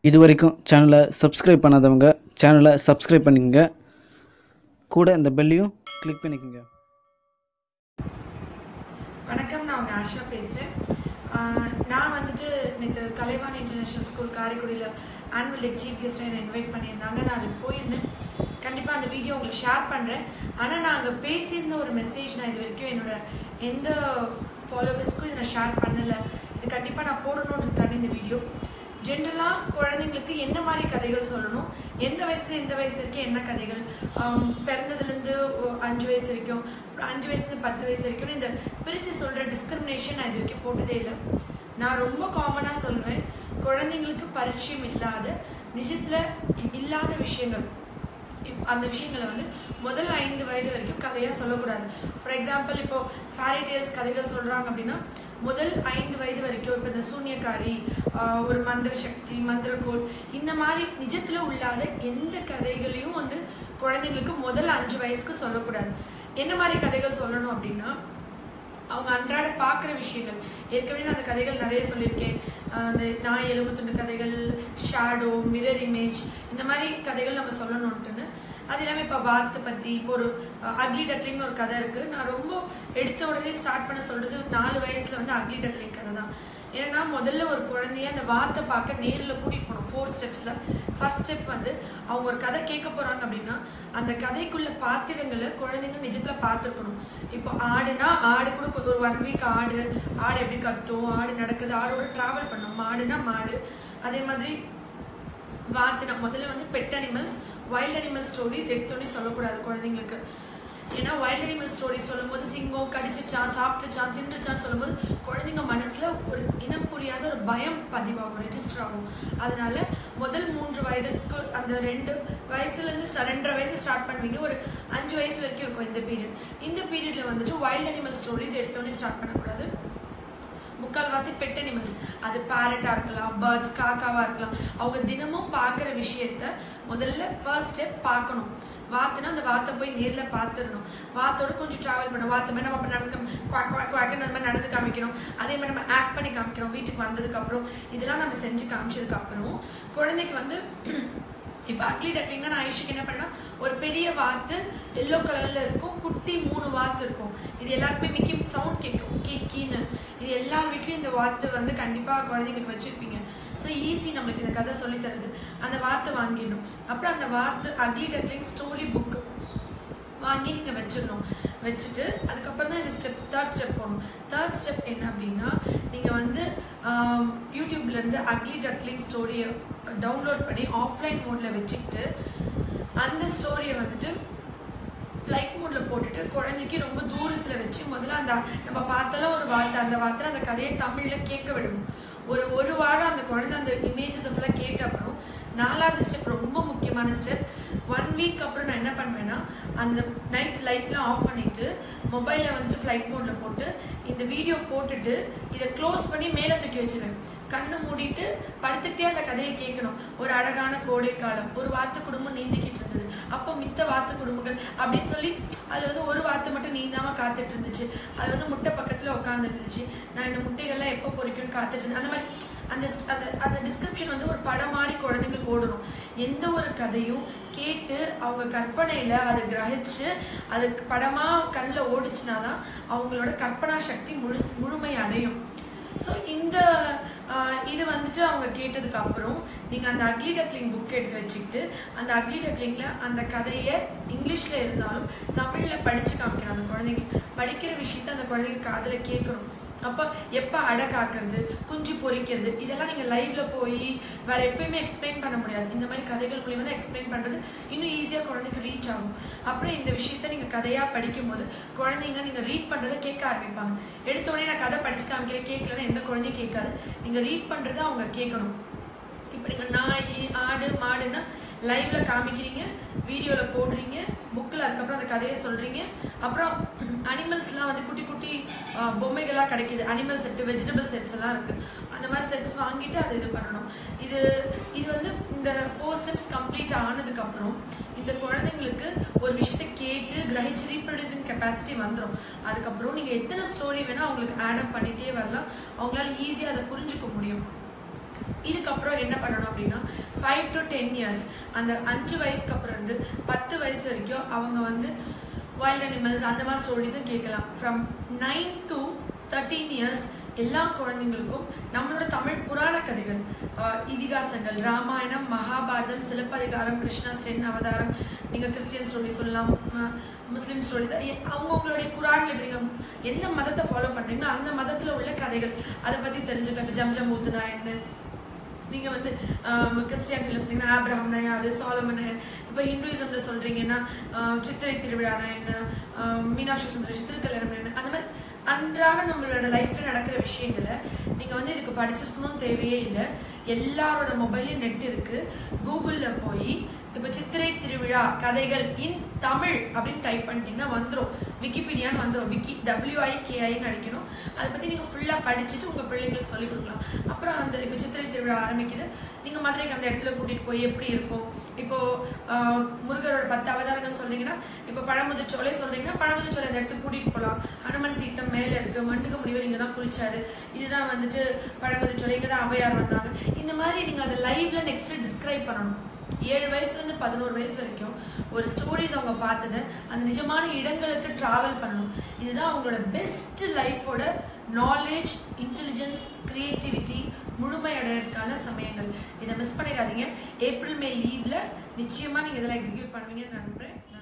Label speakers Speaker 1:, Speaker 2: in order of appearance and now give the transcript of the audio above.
Speaker 1: இது வரைக்கும் சேனலை சப்ஸ்கிரைப் பண்ணாதவங்க சேனலை சப்ஸ்கிரைப் பண்ணிக்கங்க கூட இந்த பெல்லையும் கிளிக் பண்ணிக்கோங்க
Speaker 2: வணக்கம் நான் உங்கள் ஆஷா பேசுகிறேன் நான் வந்துட்டு நேற்று கலைவாணி இன்டர்நேஷ்னல் ஸ்கூல் காரைக்குடியில் ஆனுவல் டே சீஃப் கெஸ்ட்டாக என்னை இன்வைட் பண்ணியிருந்தாங்க நான் அதுக்கு போயிருந்தேன் கண்டிப்பாக அந்த வீடியோ உங்களுக்கு ஷேர் பண்ணுறேன் ஆனால் நான் அங்கே பேசியிருந்த ஒரு மெசேஜ் நான் இது வரைக்கும் என்னோட எந்த ஃபாலோவர்ஸ்க்கும் இதை நான் ஷேர் பண்ணலை இது கண்டிப்பாக நான் போடணுன்றதுக்காண்டி இந்த வீடியோ ஜென்ரலாக குழந்தைங்களுக்கு என்ன மாதிரி கதைகள் சொல்லணும் எந்த வயசுல எந்த வயசு வரைக்கும் என்ன கதைகள் ஆம், பிறந்ததுலேருந்து ஒ- அஞ்சு வயசு வரைக்கும் அப்புறம் அஞ்சு வயசுலேருந்து பத்து வயசு வரைக்கும் இந்த பிரித்து சொல்கிற டிஸ்கிரிமினேஷன் நான் இது வரைக்கும் போட்டதே இல்லை நான் ரொம்ப காமனாக சொல்வேன் குழந்தைங்களுக்கு பரிச்சயம் இல்லாத நிஜத்தில் இல்லாத விஷயங்கள் இப்- அந்த விஷயங்களை வந்து முதல் ஐந்து வயது வரைக்கும் கதையாக சொல்லக்கூடாது ஃபார் எக்ஸாம்பிள் இப்போ ஃபேரி டேல்ஸ் கதைகள் சொல்கிறாங்க அப்படின்னா முதல் ஐந்து வயது வரைக்கும் இப்போ இந்த சூன்யக்காரி ஆஹ், ஒரு மந்திர சக்தி மந்திரக்கோள் இந்த மாதிரி நிஜத்தில் உள்ளாத எந்த கதைகளையும் வந்து குழந்தைங்களுக்கு முதல் அஞ்சு வயசுக்கு சொல்லக்கூடாது என்ன மாதிரி கதைகள் சொல்லணும் அப்படின்னா அவங்க அன்றாட பார்க்குற விஷயங்கள் ஏற்கனவே நான் அந்த கதைகள் நிறைய சொல்லியிருக்கேன் ஆஹ் அந்த நாய் எலும்பு துண்டு கதைகள் ஷேடோ மிரர் இமேஜ் இந்த மாதிரி கதைகள் நம்ம சொல்லணுன்ட்டுன்னு அது இல்லாமல் இப்போ வாத்து பற்றி இப்போ ஒரு அக்லி டக்லிங்னு ஒரு கதை இருக்குது நான் ரொம்ப எடுத்த உடனே ஸ்டார்ட் பண்ண சொல்கிறது நாலு வயசில் வந்து அக்லி டக்லிங் கதை தான் ஏன்னா முதல்ல ஒரு குழந்தைய அந்த வாத்தை பார்க்க நேரில் கூட்டிகிட்டு போகணும் ஃபோர் ஸ்டெப்ஸில் ஃபர்ஸ்ட் ஸ்டெப் வந்து அவங்க ஒரு கதை கேட்க போகிறாங்க அப்படின்னா அந்த கதைக்குள்ள பாத்திரங்களை குழந்தைங்க நிஜத்தில் பார்த்துருக்கணும் இப்போ ஆடுனா ஆடு கூட கொ- ஒரு ஒன் வீக் ஆடு ஆடு எப்படி கத்தும் ஆடு நடக்குது ஆடோட ட்ராவல் பண்ணும் மாடுனா மாடு அதே மாதிரி வாத்துனா முதல்ல வந்து pet animals wild animal stories எடுத்தோடனே சொல்லக்கூடாது குழந்தைங்களுக்கு ஏன்னா வைல்ட் அனிமல் ஸ்டோரிஸ் சொல்லும்போது சிங்கம் கடிச்சிச்சான் சாப்பிட்டுச்சான் தின்றுச்சான்னு சொல்லும்போது குழந்தைங்க மனசுல ஒரு இனம் புரியாத ஒரு பயம் பதிவாகும் ரெஜிஸ்டர் ஆகும் அதனால முதல் மூன்று வயதுக்கு அந்த ரெண்டு வயசுல இருந்து ஸ்ட- ரெண்டரை வயசு ஸ்டார்ட் பண்ணுவீங்க ஒரு அஞ்சு வயசு வரைக்கும் இருக்கும் இந்த பீரியட் இந்த பீரியட்ல வந்துட்டு வைல்ட் அனிமல் ஸ்டோரிஸ் எடுத்தோடனே ஸ்டார்ட் பண்ணக்கூடாது முக்கால்வாசி பெட் அனிமல்ஸ் அது பேரட்டா இருக்கலாம் பேர்ட்ஸ் காக்காவா இருக்கலாம் அவங்க தினமும் பார்க்குற விஷயத்த முதல்ல ஃபர்ஸ்ட் ஸ்டெப் பார்க்கணும் வாத்துனா அந்த வாத்தை போய் நேர்ல பார்த்துடணும் வாத்தோட கொஞ்சம் டிராவல் பண்ணணும் வாத்து மாதிரி நம்ம அப்போ நடந்து குவாக் குவாக் குவாக்குன்னு அந்த மாதிரி நடந்து காமிக்கணும் அதே மாதிரி நம்ம ஆக்ட் பண்ணி காமிக்கணும் வீட்டுக்கு வந்ததுக்கு அப்புறம் இதெல்லாம் நம்ம செஞ்சு காமிச்சதுக்கு அப்புறம் குழந்தைக்கு வந்து இப்போ அக்லி டக்லிங்னா நான் ஐஷுக்கு என்ன பண்ணேன்னா ஒரு பெரிய வாத்து எல்லோ கலர்ல இருக்கும் குட்டி மூணு வாத்து இருக்கும் இது எல்லாருக்குமே மிக்கி சவுண்ட் கேட்கும் கீ கீன்னு இது எல்லார் வீட்லயும் இந்த வாத்து வந்து கண்டிப்பா குழந்தைங்களுக்கு வச்சிருப்பீங்க ஸோ ஈஸி நம்மளுக்கு இந்த கதை சொல்லி தருது அந்த வாத்தை வாங்கிடணும் அப்புறம் அந்த வாத்து அக்லி டக்லிங் ஸ்டோரி புக் வாங்கி நீங்கள் வச்சிடணும் வச்சுட்டு அதுக்கப்புறம் தான் இந்த ஸ்டெப் தேர்ட் ஸ்டெப் போகணும் தேர்ட் ஸ்டெப் என்ன அப்படின்னா நீங்கள் வந்து ஆம், யூடியூப்ல இருந்து அக்லி டக்லிங் ஸ்டோரியை டவுன்லோட் பண்ணி ஆஃப்லைன் மோடில் வச்சுக்கிட்டு அந்த ஸ்டோரியை வந்துட்டு ஃப்ளைட் மோடில் போட்டுட்டு குழந்தைக்கு ரொம்ப தூரத்தில் வச்சு முதல்ல அந்த நம்ம பார்த்தாலும் ஒரு வார்த்தை அந்த வார்த்தை அந்த கதையை தமிழில் கேட்க விடணும் ஒரு ஒரு வாரம் அந்த குழந்தை அந்த இமேஜஸ் ஃபுல்லாக கேட்ட அப்புறம் நாலாவது ஸ்டெப் ரொம்ப முக்கியமான ஸ்டெப் ஒன் வீக் அப்புறம் நான் என்ன பண்ணுவேன்னா அந்த நைட் லைட்லாம் ஆஃப் பண்ணிட்டு மொபைலில் வந்துட்டு ஃப்ளைட் மோடில் போட்டு இந்த வீடியோ போட்டுட்டு இதை க்ளோஸ் பண்ணி மேலே தூக்கி வச்சிருவேன் கண்ணை மூடிட்டு படுத்துக்கிட்டே அந்த கதையை கேட்கணும் ஒரு அழகான கோடை காலம் ஒரு வாத்து குடும்பம் நீந்திக்கிட்டு இருந்தது அப்போ மித்த வாத்து குடும்பங்கள் அப்படின்னு சொல்லி அது வந்து ஒரு வாத்து மட்டும் நீந்தாம காத்துட்டு இருந்துச்சு அது வந்து முட்டை பக்கத்துல உட்கார்ந்து இருந்துச்சு நான் இந்த முட்டைகள்லாம் எப்போ பொறிக்கும்னு காத்துட்டு இருந்தேன் அந்த மாதிரி அந்த st- அந்த அந்த டிஸ்கிரிப்ஷன் வந்து ஒரு படம் மாதிரி குழந்தைங்களுக்கு ஓடணும் எந்த ஒரு கதையும் கேட்டு அவங்க கற்பனையில அதை கிரகிச்சு அது படமா கண்ணில் ஓடிச்சுனா தான் அவங்களோட கற்பனா சக்தி முழு முழுமை அடையும் ஸோ இந்த ஆஹ், இது வந்துட்டு அவங்க கேட்டதுக்கு அப்புறம் நீங்கள் அந்த அக்லி டக்லிங் புக் எடுத்து வச்சுக்கிட்டு அந்த அக்லி டக்லிங்ல அந்த கதையை இங்கிலீஷ்ல இருந்தாலும் தமிழில் படிச்சு காமிக்கணும் அந்த குழந்தைங்களுக்கு படிக்கிற விஷயத்த அந்த குழந்தைங்க காதில் கேட்கணும் அப்போ எப்போ அடை காக்கிறது குஞ்சு பொரிக்கிறது இதெல்லாம் நீங்கள் லைவ்ல போய் வேற எப்பயுமே எக்ஸ்பிளைன் பண்ண முடியாது இந்த மாதிரி கதைகள் மூலியமா தான் எக்ஸ்பிளைன் பண்ணுறது இன்னும் ஈஸியாக குழந்தைக்கு ரீச் ஆகும் அப்புறம் இந்த விஷயத்த நீங்கள் கதையாக படிக்கும்போது குழந்தைங்க நீங்கள் ரீட் பண்ணுறதை கேட்க ஆரம்பிப்பாங்க எடுத்த உடனே நான் கதை படிச்சு காமிக்கிறேன் கேட்கலன்னா எந்த குழந்தையும் கேட்காது நீங்கள் ரீட் பண்ணுறதை அவங்க கேட்கணும் இப்போ நீங்கள் நாய் ஆடு மாடுன்னா லைவ்ல காமிக்கிறீங்க வீடியோல போடுறீங்க புக்கில் அதுக்கப்புறம் அந்த கதையை சொல்றீங்க அப்புறம் அனிமல்ஸ்லாம் வந்து குட்டி குட்டி ஆஹ், பொம்மைகளா கிடைக்குது அனிமல் செட்டு வெஜிடபிள் செட்ஸ் எல்லாம் இருக்கு அந்த மாதிரி செட்ஸ் வாங்கிட்டு அதை இது பண்ணணும் இது இது வந்து இந்த ஃபோர் ஸ்டெப்ஸ் கம்ப்ளீட் ஆனதுக்கு அப்புறம் இந்த குழந்தைங்களுக்கு ஒரு விஷயத்தை கேட்டு கிரகிச்சு ரீப்ரொடியூசிங் கெப்பாசிட்டி வந்துடும் அதுக்கப்புறம் நீங்க எத்தனை ஸ்டோரி வேணா அவங்களுக்கு ஆட் அப் பண்ணிட்டே வரலாம் அவங்களால ஈஸியாக அதை புரிஞ்சுக்க முடியும் இதுக்கப்புறம் என்ன பண்ணணும் அப்படின்னா ஃபைவ் டு டென் இயர்ஸ் அந்த அஞ்சு வயசுக்கு அப்புறம் இருந்து பத்து வயசு வரைக்கும் அவங்க வந்து வைல்ட் அனிமல்ஸ் அந்த மாதிரி ஸ்டோரிஸும் கேட்கலாம் from nine to thirteen years எல்லா குழந்தைங்களுக்கும் நம்மளோட தமிழ் புராண கதைகள் ஆஹ் இதிகாசங்கள் ராமாயணம் மகாபாரதம் சிலப்பதிகாரம் கிருஷ்ணா ஸ்டென் அவதாரம் நீங்கள் கிறிஸ்டியன் ஸ்டோரி சொல்லலாம் ம- முஸ்லிம் ஸ்டோரிஸ் அவங்கவுங்களுடைய குரான்ல இப்ப நீங்க எந்த மதத்தை ஃபாலோ பண்றீங்களோ அந்த மதத்துல உள்ள கதைகள் அதை பத்தி தெரிஞ்சுக்கலாம் இப்போ ஜம்ஜம் ஊத்துனா என்ன நீங்க வந்து கிறிஸ்டியானிட்டியில் சொன்னீங்கன்னா ஆப்ரஹாம்னா யாரு சாலமன் இப்போ ஹிந்துயிசம்ல சொல்றீங்கன்னா ஆஹ் சித்திரை திருவிழானா என்ன ஆஹ் மீனாட்சி சுந்தரேஷ் திருக்கல்யாணம் என்ன அந்த மாதிரி அன்றாட நம்மளோட லைஃப்ல நடக்கிற விஷயங்களை நீங்க வந்து இதுக்கு படிச்சிருக்கணும்னு தேவையே இல்லை எல்லாரோட மொபைல்லையும் நெட் இருக்கு கூகுள்ல போய் இப்போ சித்திரை திருவிழா கதைகள் இன் தமிழ் அப்படின்னு டைப் பண்ணிட்டீங்கன்னா வந்துடும் விக்கிபீடியான்னு வந்துடும் விக்கி டபிள்யூஐ கேஐன்னு அடிக்கணும் அதை பற்றி நீங்கள் ஃபுல்லாக படிச்சுட்டு உங்கள் பிள்ளைங்களுக்கு சொல்லிக் கொடுக்கலாம் அப்புறம் அந்த இப்போ சித்திரை திருவிழா ஆரம்பிக்குது நீங்கள் மதுரைக்கு அந்த இடத்துல கூட்டிகிட்டு போய் எப்படி இருக்கும் இப்போ ஆஹ், முருகரோட பத்து அவதாரங்கள் சொல்றீங்கன்னா இப்போ பழமுதிர்ச்சோலை சொல்றீங்கன்னா பழமுதிர்ச்சோலை அந்த இடத்துக்கு கூட்டிகிட்டு போகலாம் ஹனுமன் தீர்த்தம் மேலே இருக்கு மண்டுக முனிவர் இங்கே தான் குளிச்சாரு இதுதான் வந்துட்டு பழமுதிர்ச்சோலை இங்கே தான் ஔவையார் வந்தாங்க இந்த மாதிரி நீங்கள் அதை லைவ்ல நெக்ஸ்ட் டிஸ்கிரைப் பண்ணணும் ஏழு வயசுல இருந்து பதினோரு வயசு வரைக்கும் ஒரு ஸ்டோரிஸ் அவங்க பார்த்ததை அந்த நிஜமான இடங்களுக்கு டிராவல் பண்ணணும் இதுதான் அவங்களோட பெஸ்ட் லைஃபோட நாலேஜ் இன்டெலிஜென்ஸ் கிரியேட்டிவிட்டி முழுமை அடையிறதுக்கான சமயங்கள் இதை மிஸ் பண்ணிடாதீங்க ஏப்ரல் மே லீவ்ல நிச்சயமா நீங்க இதெல்லாம் எக்ஸிக்யூட் பண்ணுவீங்கன்னு நம்புறேன்